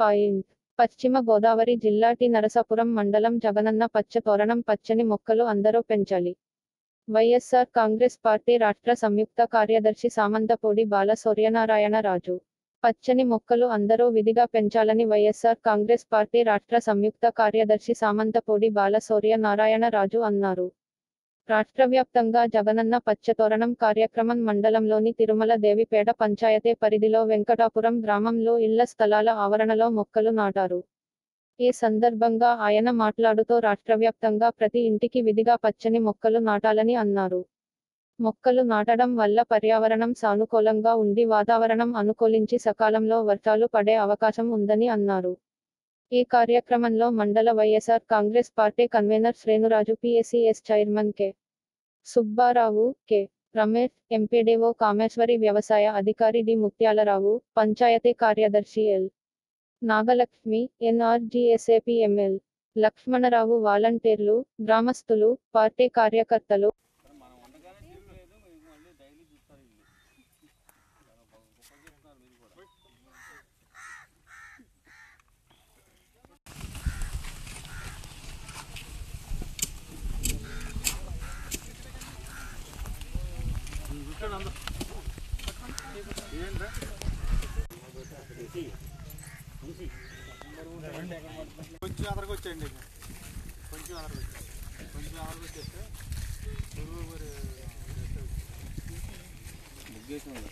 point పశ్చిమ గోదావరి జిల్లా T Narasapuram మండలం జగనన్న పచ్చ తోరణం పచ్చని మొక్కలు అందరూ పెంచాలి వైఎస్ఆర్ కాంగ్రెస్ పార్టీ రాష్ట్ర సంయుక్త కార్యదర్శి సామంతపూడి బాల సూర్యనారాయణ రాజు పచ్చని మొక్కలు అందరూ విధిగా పెంచాలని వైఎస్ఆర్ కాంగ్రెస్ పార్టీ రాష్ట్ర సంయుక్త కార్యదర్శి సామంతపూడి బాల సూర్యనారాయణ రాజు అన్నారు రాష్ట్ర వ్యాప్తంగా జగనన్న పచ్చతోరణం కార్యక్రమం మండలంలోని తిరుమల దేవిపేట పంచాయతీ పరిధిలో వెంకటాపురం గ్రామంలో ఇళ్ల స్థలాల ఆవరణలో మొక్కలు నాటారు ఈ సందర్భంగా ఆయన మాట్లాడుతూ రాష్ట్రవ్యాప్తంగా ప్రతి ఇంటికి విధిగా పచ్చని మొక్కలు నాటాలని అన్నారు మొక్కలు నాటడం వల్ల పర్యావరణం సానుకూలంగా ఉండి వాతావరణం అనుకూలించి సకాలంలో వర్షాలు పడే అవకాశం ఉందని అన్నారు ఈ కార్యక్రమంలో మండల YSR Congress party convener Srenuraju PSCS chairman K Subbarao K Ramesh MPDO Kameswari వ్యవసాయ అధికారి డి ముత్యాలరావు పంచాయతీ కార్యదర్శి L Nagalakshmi NRGSAP ML Lakshmanarao వాలంటీర్లు గ్రామస్తులు పార్టీ కార్యకర్తలు మనం వంటకానే చేయలేదు మీకు మళ్ళీ డైలీ చూస్తారు ఇల్లు చాలా బాగా గొప్పగా చెప్తున్నారు మీరు కూడా ఇక్కడ అందరూ ఏంట్రా కొంచెం అదరకు వచ్చేయండి కొంచెం అదరకు వచ్చేయండి కొంచెం అదరకు వచ్చేస్తే పురుగు మరి ముగ్గేసి ఉంది